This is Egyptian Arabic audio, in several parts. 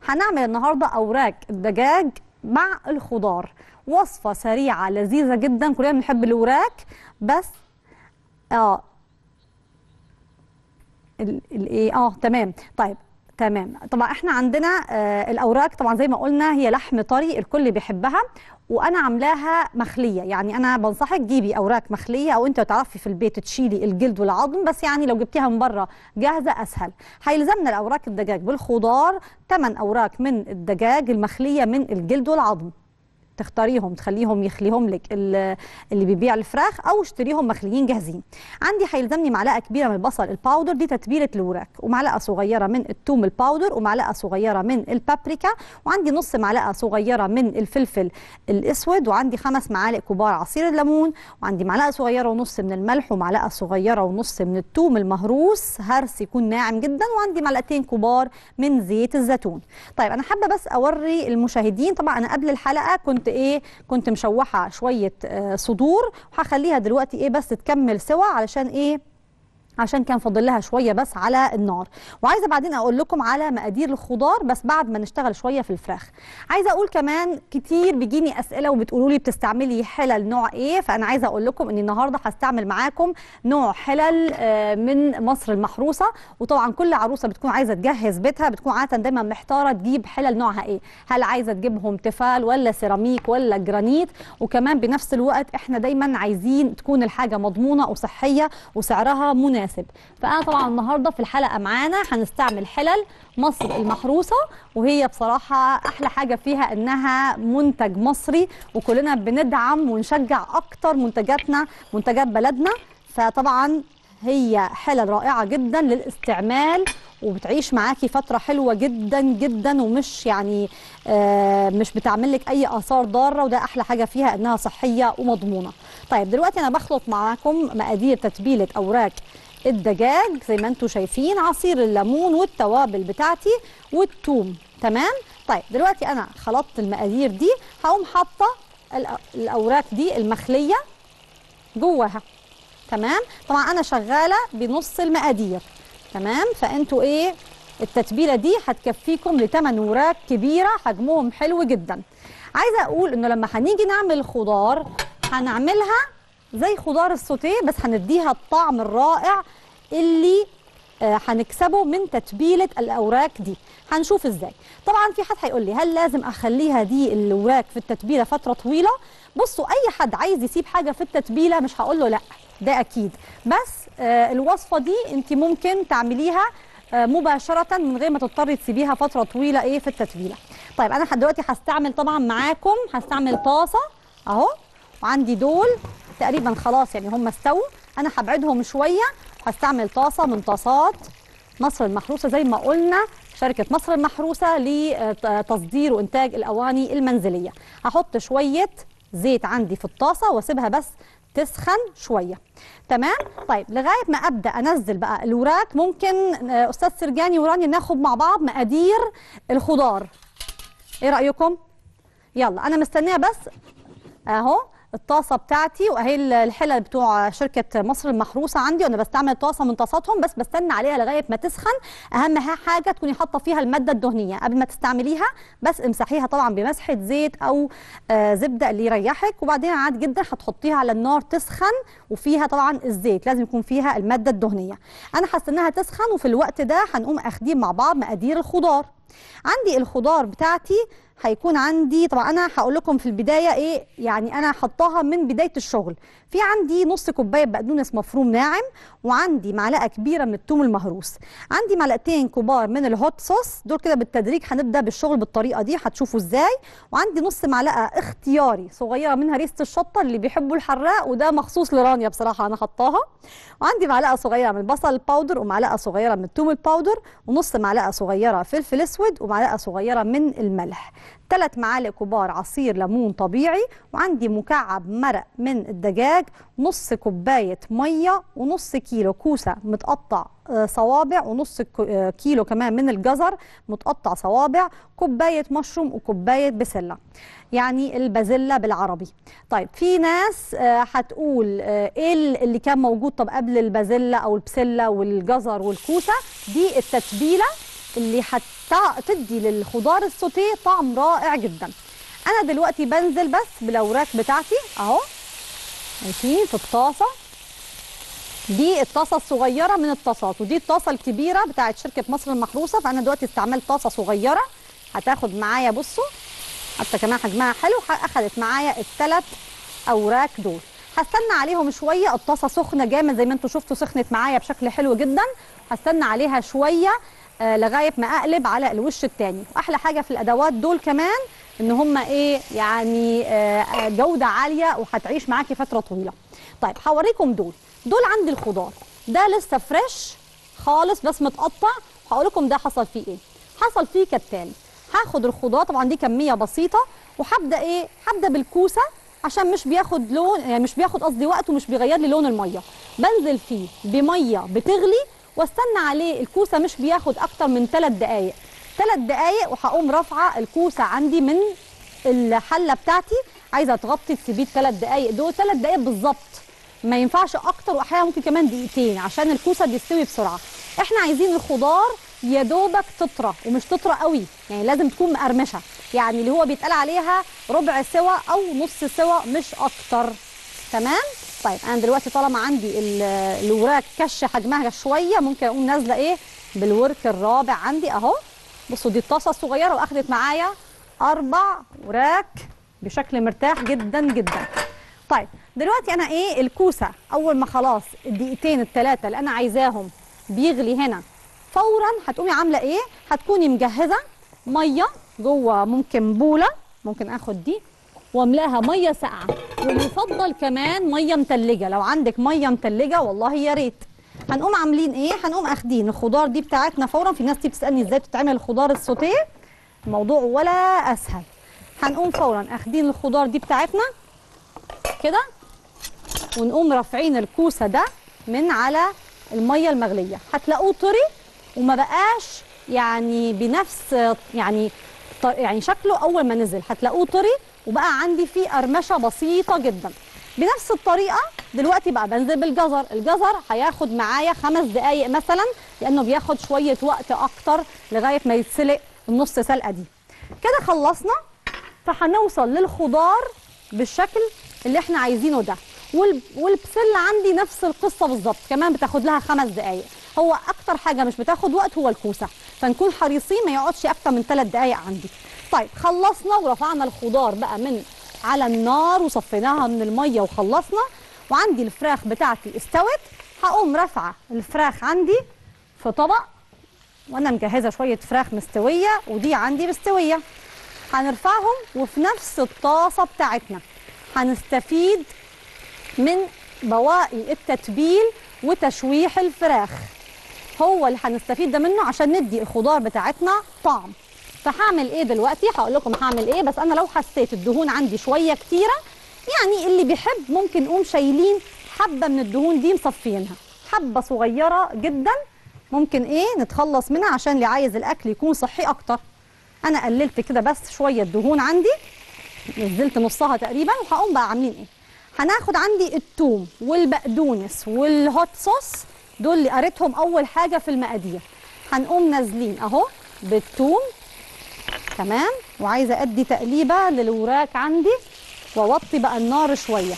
هنعمل النهارده اوراق الدجاج مع الخضار وصفه سريعه لذيذه جدا كلنا بنحب الوراك بس اه الايه اه تمام طيب تمام طبعا احنا عندنا آه الاوراق طبعا زي ما قلنا هي لحم طري الكل بيحبها وانا عاملاها مخليه يعني انا بنصحك جيبي اوراق مخليه او انت تعرفي في البيت تشيلي الجلد والعظم بس يعني لو جبتيها من بره جاهزه اسهل هيلزمنا الاوراق الدجاج بالخضار 8 اوراق من الدجاج المخليه من الجلد والعظم تختاريهم تخليهم يخليهم لك اللي بيبيع الفراخ او اشتريهم مخليين جاهزين عندي هيلزمني معلقه كبيره من البصل الباودر دي تتبيله الوراك ومعلقه صغيره من الثوم الباودر ومعلقه صغيره من البابريكا وعندي نص معلقه صغيره من الفلفل الاسود وعندي خمس معالق كبار عصير الليمون وعندي معلقه صغيره ونص من الملح ومعلقه صغيره ونص من الثوم المهروس هرس يكون ناعم جدا وعندي معلقتين كبار من زيت الزيتون طيب انا حابه بس اوري المشاهدين طبعا انا قبل الحلقه كنت ايه كنت مشوحه شويه آه صدور وهخليها دلوقتي ايه بس تكمل سوا علشان ايه عشان كان فاضل لها شويه بس على النار وعايزه بعدين اقول لكم على مقادير الخضار بس بعد ما نشتغل شويه في الفراخ عايزه اقول كمان كتير بيجيني اسئله وبتقولوا لي بتستعملي حلل نوع ايه فانا عايزه اقول لكم اني النهارده هستعمل معاكم نوع حلل من مصر المحروسه وطبعا كل عروسه بتكون عايزه تجهز بيتها بتكون عاده دايما محتاره تجيب حلل نوعها ايه هل عايزه تجيبهم تيفال ولا سيراميك ولا جرانيت وكمان بنفس الوقت احنا دايما عايزين تكون الحاجه مضمونه وصحيه وسعرها مناسب مناسب فانا طبعا النهارده في الحلقه معانا هنستعمل حلل مصر المحروسه وهي بصراحه احلى حاجه فيها انها منتج مصري وكلنا بندعم ونشجع اكتر منتجاتنا منتجات بلدنا فطبعا هي حلل رائعه جدا للاستعمال وبتعيش معاكي فتره حلوه جدا جدا ومش يعني آه مش بتعمل لك اي اثار ضاره وده احلى حاجه فيها انها صحيه ومضمونه طيب دلوقتي انا بخلط معاكم مقادير تتبيله اوراق الدجاج زي ما انتم شايفين عصير الليمون والتوابل بتاعتي والثوم تمام طيب دلوقتي انا خلطت المقادير دي هقوم حاطه الاوراق دي المخليه جواها تمام طبعا انا شغاله بنص المقادير تمام فانتوا ايه التتبيله دي هتكفيكم لثمان وراك كبيره حجمهم حلو جدا عايزه اقول انه لما هنيجي نعمل الخضار هنعملها زي خضار السوتيه بس هنديها الطعم الرائع اللي آه هنكسبه من تتبيله الاوراق دي هنشوف ازاي طبعا في حد هيقول لي هل لازم اخليها دي الاوراق في التتبيله فتره طويله بصوا اي حد عايز يسيب حاجه في التتبيله مش هقول له لا ده اكيد بس آه الوصفه دي انت ممكن تعمليها آه مباشره من غير ما تضطري تسيبيها فتره طويله ايه في التتبيله طيب انا دلوقتي هستعمل طبعا معاكم هستعمل طاسه اهو وعندي دول تقريبا خلاص يعني هم استووا انا هبعدهم شويه هستعمل طاسه من طاسات مصر المحروسه زي ما قلنا شركه مصر المحروسه لتصدير وانتاج الاواني المنزليه هحط شويه زيت عندي في الطاسه واسيبها بس تسخن شويه تمام طيب لغايه ما ابدا انزل بقى الوراك ممكن استاذ سرجاني وراني ناخد مع بعض مقادير الخضار ايه رايكم يلا انا مستنيه بس اهو الطاسه بتاعتي واهي الحلل بتوع شركه مصر المحروسه عندي وانا بستعمل طاسه من طاساتهم بس بستنى عليها لغايه ما تسخن اهم حاجه تكوني حاطه فيها الماده الدهنيه قبل ما تستعمليها بس امسحيها طبعا بمسحه زيت او آه زبده اللي يريحك وبعدين عادي جدا هتحطيها على النار تسخن وفيها طبعا الزيت لازم يكون فيها الماده الدهنيه انا هستناها تسخن وفي الوقت ده هنقوم اخدين مع بعض مقادير الخضار عندي الخضار بتاعتي هيكون عندي طبعا انا هقول لكم في البدايه ايه يعني انا حطاها من بدايه الشغل في عندي نص كوبايه بقدونس مفروم ناعم وعندي معلقه كبيره من الثوم المهروس عندي معلقتين كبار من الهوت صوص دول كده بالتدريج هنبدا بالشغل بالطريقه دي هتشوفوا ازاي وعندي نص معلقه اختياري صغيره منها ريسه الشطه اللي بيحبوا الحراق وده مخصوص لرانيا بصراحه انا حطاها وعندي معلقه صغيره من البصل الباودر ومعلقه صغيره من الثوم الباودر ونص معلقه صغيره فلفل اسود ومعلقه صغيره من الملح ثلاث معالق كبار عصير ليمون طبيعي وعندي مكعب مرق من الدجاج نص كوبايه ميه ونص كيلو كوسه متقطع صوابع ونص كيلو كمان من الجزر متقطع صوابع كوبايه مشروم وكوبايه بسله يعني البازيلا بالعربي طيب في ناس هتقول ايه اللي كان موجود طب قبل البازيلا او البسله والجزر والكوسه دي التتبيله اللي تع- تدي للخضار السوتيه طعم رائع جدا انا دلوقتي بنزل بس بالاوراق بتاعتي اهو شايفين في الطاسه دي الطاسه الصغيره من الطاسات ودي الطاسه الكبيره بتاعت شركه مصر المحروسه فانا دلوقتي استعملت طاسه صغيره هتاخد معايا بصوا حتى كمان حجمها حلو ح- اخدت معايا الثلاث اوراق دول هستنى عليهم شويه الطاسه سخنه جامد زي ما انتم شفتوا سخنت معايا بشكل حلو جدا هستنى عليها شويه آه لغايه ما اقلب على الوش التاني واحلى حاجه في الادوات دول كمان ان هم ايه يعني آه آه، جوده عاليه وهتعيش معاكي فتره طويله طيب هوريكم دول دول عندي الخضار ده لسه فريش خالص بس متقطع هقول لكم ده حصل فيه ايه حصل فيه كالتالي هاخد الخضار طبعا دي كميه بسيطه وهبدا ايه هبدا بالكوسه عشان مش بياخد لون يعني مش بياخد قصدي وقت ومش بيغير لي لون الميه بنزل فيه بميه بتغلي واستنى عليه الكوسه مش بياخد اكتر من 3 دقائق 3 دقائق وهقوم رافعه الكوسه عندي من الحله بتاعتي عايزه تغطي تسيبيه 3 دقائق دول 3 دقائق بالظبط ما ينفعش اكتر واحيانا ممكن كمان دقيقتين عشان الكوسه بيستوي بسرعه احنا عايزين الخضار يا دوبك تطرى ومش تطرى قوي يعني لازم تكون مقرمشه يعني اللي هو بيتقال عليها ربع سوا او نص سوا مش اكتر تمام طيب انا دلوقتي طالما عندي ال- الوراك كش حجمها شويه ممكن اقوم نازله ايه بالورك الرابع عندي اهو بصوا دي الطاسه الصغيره واخدت معايا اربع وراك بشكل مرتاح جدا جدا طيب دلوقتي انا ايه الكوسه اول ما خلاص الدقيقتين الثلاثه اللي انا عايزاهم بيغلي هنا فورا هتقومي عامله ايه هتكوني مجهزه ميه جوه ممكن بوله ممكن اخد دي واملاها ميه ساقعه ويفضل كمان ميه متلجه لو عندك ميه متلجه والله يا ريت هنقوم عاملين ايه هنقوم اخدين الخضار دي بتاعتنا فورا في ناس دي بتسالني ازاي بتتعمل الخضار السوتيه الموضوع ولا اسهل هنقوم فورا اخدين الخضار دي بتاعتنا كده ونقوم رافعين الكوسه ده من على الميه المغليه هتلاقوه طري وما بقاش يعني بنفس يعني ط- يعني شكله اول ما نزل هتلاقوه طري وبقى عندي فيه قرمشه بسيطه جدا بنفس الطريقه دلوقتي بقى بنزل بالجزر الجزر هياخد معايا خمس دقايق مثلا لانه بياخد شويه وقت اكتر لغايه ما يتسلق النص سلقه دي كده خلصنا فهنوصل للخضار بالشكل اللي احنا عايزينه ده وال- والبسله عندي نفس القصه بالظبط كمان بتاخد لها خمس دقائق هو اكتر حاجه مش بتاخد وقت هو الكوسه فنكون حريصين ما يقعدش اكتر من ثلاث دقائق عندي طيب خلصنا ورفعنا الخضار بقى من على النار وصفيناها من الميه وخلصنا وعندي الفراخ بتاعتي استوت هقوم رافعه الفراخ عندي في طبق وانا مجهزه شويه فراخ مستويه ودي عندي مستويه هنرفعهم وفي نفس الطاسه بتاعتنا هنستفيد من بواقي التتبيل وتشويح الفراخ هو اللي هنستفيد ده منه عشان ندي الخضار بتاعتنا طعم فهعمل ايه دلوقتي هقول لكم هعمل ايه بس انا لو حسيت الدهون عندي شويه كتيره يعني اللي بيحب ممكن نقوم شايلين حبه من الدهون دي مصفيينها حبه صغيره جدا ممكن ايه نتخلص منها عشان اللي عايز الاكل يكون صحي اكتر انا قللت كده بس شويه دهون عندي نزلت نصها تقريبا وهقوم بقى عاملين ايه هناخد عندي الثوم والبقدونس والهوت صوص دول اللي قريتهم اول حاجه في المقادير هنقوم نازلين اهو بالثوم تمام وعايزه ادي تقليبه للوراك عندي واوطي بقى النار شويه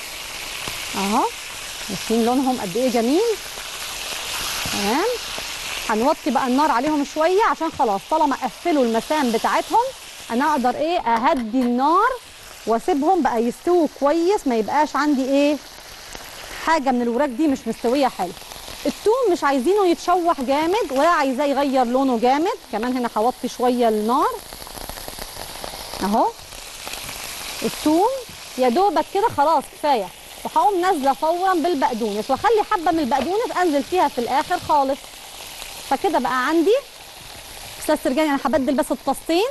اهو شايفين لونهم قد ايه جميل تمام هنوطي بقى النار عليهم شويه عشان خلاص طالما قفلوا المسام بتاعتهم انا اقدر ايه اهدي النار واسيبهم بقى يستووا كويس ما يبقاش عندي ايه حاجه من الوراك دي مش مستويه حلو التوم مش عايزينه يتشوح جامد ولا عايزاه يغير لونه جامد كمان هنا هوطي شويه النار اهو الثوم يا دوبك كده خلاص كفايه وهقوم نازله فورا بالبقدونس واخلي حبه من البقدونس انزل فيها في الاخر خالص فكده بقى عندي استاذ سرجاني انا هبدل بس الطاستين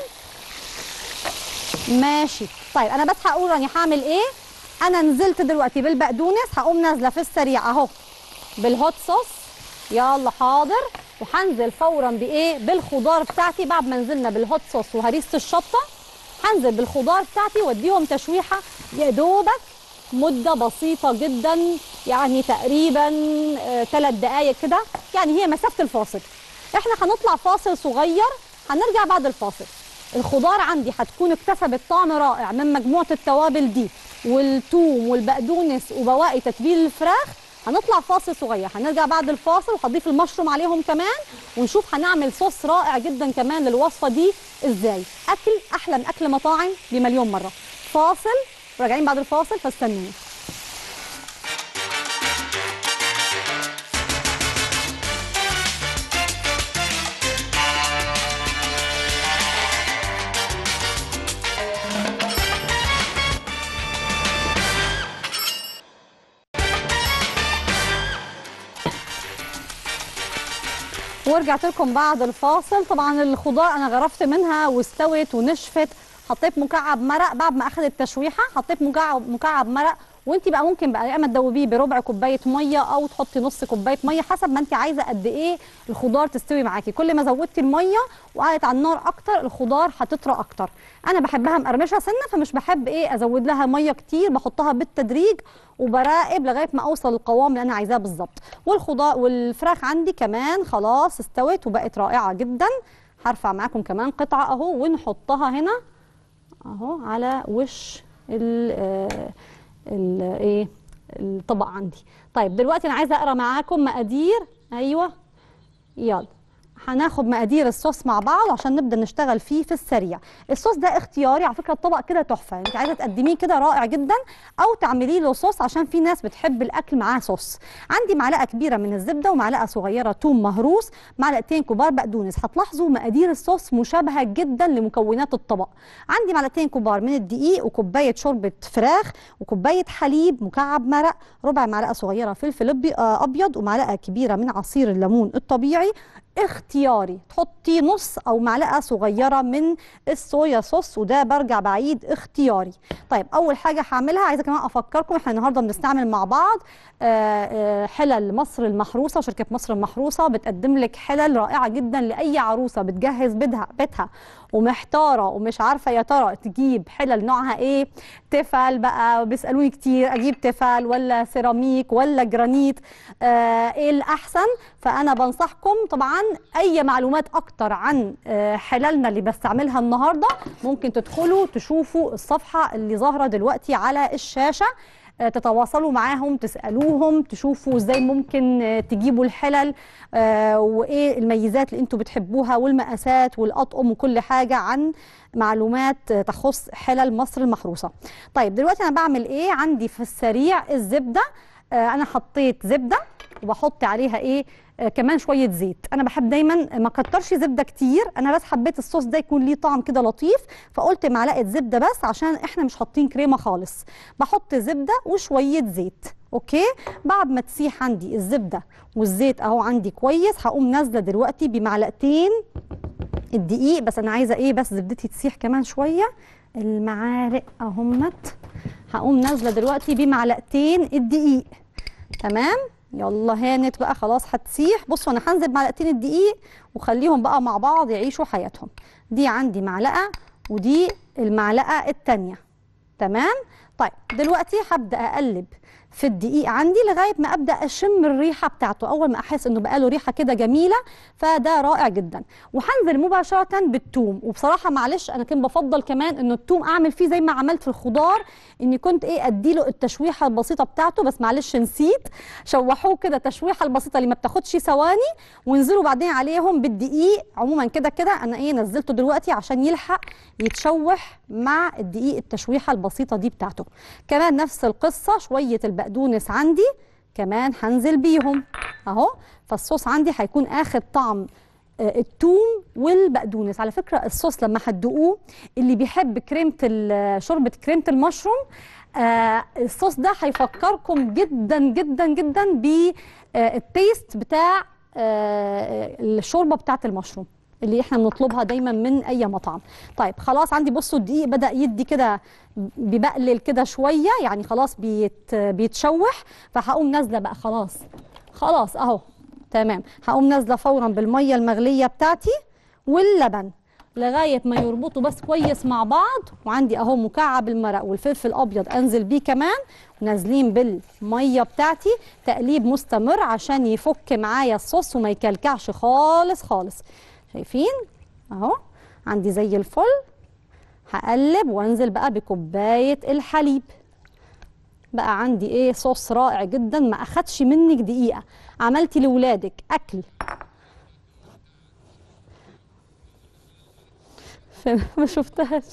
ماشي طيب انا بس هقول راني هعمل ايه انا نزلت دلوقتي بالبقدونس هقوم نازله في السريع اهو بالهوت صوص يلا حاضر وهنزل فورا بايه بالخضار بتاعتي بعد ما نزلنا بالهوت صوص وهريسه الشطه هنزل بالخضار بتاعتي واديهم تشويحه يا دوبك مده بسيطه جدا يعني تقريبا ثلاث دقائق كده يعني هي مسافه الفاصل احنا هنطلع فاصل صغير هنرجع بعد الفاصل الخضار عندي هتكون اكتسبت طعم رائع من مجموعه التوابل دي والثوم والبقدونس وبواقي تتبيل الفراخ هنطلع فاصل صغير هنرجع بعد الفاصل وهضيف المشروم عليهم كمان ونشوف هنعمل صوص رائع جدا كمان للوصفه دي ازاي اكل احلى من اكل مطاعم بمليون مره فاصل راجعين بعد الفاصل فاستنوني ورجعت لكم بعد الفاصل طبعا الخضار انا غرفت منها واستوت ونشفت حطيت مكعب مرق بعد ما اخذ التشويحه حطيت مكعب مكعب مرق وانت بقى ممكن بقى يا اما تدوبيه بربع كوبايه ميه او تحطي نص كوبايه ميه حسب ما انت عايزه قد ايه الخضار تستوي معاكي كل ما زودتي الميه وقعدت على النار اكتر الخضار هتطرى اكتر انا بحبها مقرمشه سنه فمش بحب ايه ازود لها ميه كتير بحطها بالتدريج وبراقب لغايه ما اوصل للقوام اللي انا عايزاه بالظبط والخضار والفراخ عندي كمان خلاص استوت وبقت رائعه جدا هرفع معاكم كمان قطعه اهو ونحطها هنا اهو على وش ال ال ايه الطبق عندي طيب دلوقتي انا عايزه اقرا معاكم مقادير ايوه يلا هناخد مقادير الصوص مع بعض عشان نبدا نشتغل فيه في السريع الصوص ده اختياري على فكره الطبق كده تحفه انت عايزه تقدميه كده رائع جدا او تعمليه له صوص عشان في ناس بتحب الاكل معاه صوص عندي معلقه كبيره من الزبده ومعلقه صغيره توم مهروس معلقتين كبار بقدونس هتلاحظوا مقادير الصوص مشابهه جدا لمكونات الطبق عندي معلقتين كبار من الدقيق وكوبايه شوربه فراخ وكوبايه حليب مكعب مرق ربع معلقه صغيره فلفل ابيض ومعلقه كبيره من عصير الليمون الطبيعي اختياري تحطي نص او معلقه صغيره من الصويا صوص وده برجع بعيد اختياري طيب اول حاجه هعملها عايزه كمان افكركم احنا النهارده بنستعمل مع بعض حلل مصر المحروسه شركه مصر المحروسه بتقدم لك حلل رائعه جدا لاي عروسه بتجهز بيتها بيتها ومحتاره ومش عارفه يا ترى تجيب حلل نوعها ايه تفل بقى بيسالوني كتير اجيب تفل ولا سيراميك ولا جرانيت آه ايه الاحسن فانا بنصحكم طبعا اي معلومات اكتر عن آه حللنا اللي بستعملها النهارده ممكن تدخلوا تشوفوا الصفحه اللي ظاهره دلوقتي على الشاشه تتواصلوا معاهم تسالوهم تشوفوا ازاي ممكن تجيبوا الحلل وايه الميزات اللي انتوا بتحبوها والمقاسات والاطقم وكل حاجه عن معلومات تخص حلل مصر المحروسه طيب دلوقتي انا بعمل ايه عندي في السريع الزبده انا حطيت زبده وبحط عليها ايه آه كمان شويه زيت انا بحب دايما ما كترش زبده كتير انا بس حبيت الصوص ده يكون ليه طعم كده لطيف فقلت معلقه زبده بس عشان احنا مش حاطين كريمه خالص بحط زبده وشويه زيت اوكي بعد ما تسيح عندي الزبده والزيت اهو عندي كويس هقوم نازله دلوقتي بمعلقتين الدقيق بس انا عايزه ايه بس زبدتي تسيح كمان شويه المعالق اهمت هقوم نازله دلوقتي بمعلقتين الدقيق تمام يلا هانت بقى خلاص هتسيح بصوا انا هنزل معلقتين الدقيق وخليهم بقى مع بعض يعيشوا حياتهم دي عندي معلقه ودي المعلقه الثانيه تمام طيب دلوقتي هبدا اقلب في الدقيق عندي لغايه ما ابدا اشم الريحه بتاعته اول ما احس انه بقى له ريحه كده جميله فده رائع جدا وهنزل مباشره بالثوم وبصراحه معلش انا كنت بفضل كمان انه الثوم اعمل فيه زي ما عملت في الخضار اني كنت ايه اديله التشويحه البسيطه بتاعته بس معلش نسيت شوحوه كده تشويحه البسيطه اللي ما بتاخدش ثواني وانزلوا بعدين عليهم بالدقيق عموما كده كده انا ايه نزلته دلوقتي عشان يلحق يتشوح مع الدقيق التشويحه البسيطه دي بتاعته كمان نفس القصه شويه البقدونس عندي كمان هنزل بيهم اهو فالصوص عندي هيكون اخد طعم الثوم والبقدونس على فكره الصوص لما هتدوقوه اللي بيحب كريمه شوربه كريمه المشروم آه الصوص ده هيفكركم جدا جدا جدا بالتيست بتاع آه الشوربه بتاعه المشروم اللي احنا بنطلبها دايما من اي مطعم طيب خلاص عندي بصوا الدقيق بدا يدي كده بيبقلل كده شويه يعني خلاص بيت بيتشوح فهقوم نازله بقى خلاص خلاص اهو تمام هقوم نازله فورا بالميه المغليه بتاعتي واللبن لغايه ما يربطوا بس كويس مع بعض وعندي اهو مكعب المرق والفلفل الابيض انزل بيه كمان نازلين بالميه بتاعتي تقليب مستمر عشان يفك معايا الصوص وما يكلكعش خالص خالص شايفين اهو عندي زي الفل هقلب وانزل بقى بكوبايه الحليب بقى عندي ايه صوص رائع جدا ما اخدش منك دقيقه عملتي لاولادك اكل فين ما شفتهاش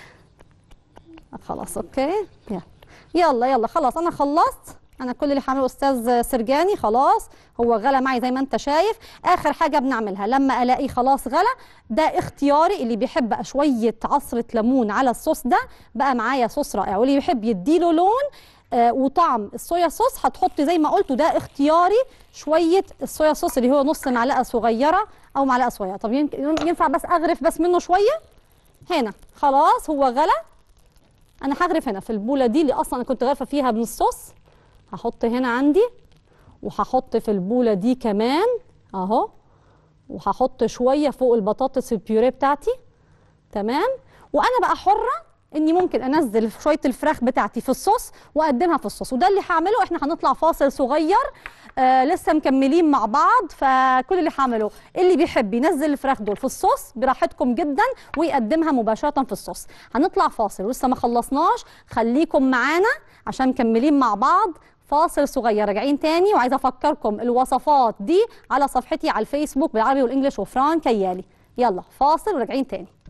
خلاص اوكي يلا يلا يلا خلاص انا خلصت انا كل اللي هعمله استاذ سرجاني خلاص هو غلى معي زي ما انت شايف اخر حاجه بنعملها لما الاقي خلاص غلى ده اختياري اللي بيحب بقى شويه عصره ليمون على الصوص ده بقى معايا صوص رائع واللي يحب يديله لون آه وطعم الصويا صوص هتحطي زي ما قلت وده اختياري شويه الصويا صوص اللي هو نص معلقه صغيره او معلقه صغيره طب يمكن ينفع بس اغرف بس منه شويه هنا خلاص هو غلى انا هغرف هنا في البوله دي اللي اصلا انا كنت غارفه فيها من الصوص هحط هنا عندي وهحط في البوله دي كمان اهو وهحط شويه فوق البطاطس البيوريه بتاعتي تمام وانا بقى حره اني ممكن انزل شويه الفراخ بتاعتي في الصوص واقدمها في الصوص وده اللي هعمله احنا هنطلع فاصل صغير آه لسه مكملين مع بعض فكل اللي هعمله اللي بيحب ينزل الفراخ دول في الصوص براحتكم جدا ويقدمها مباشره في الصوص هنطلع فاصل ولسه ما خلصناش خليكم معانا عشان مكملين مع بعض فاصل صغير راجعين تاني وعايزه افكركم الوصفات دي على صفحتي على الفيسبوك بالعربي والانجليش وفران كيالي يلا فاصل وراجعين تاني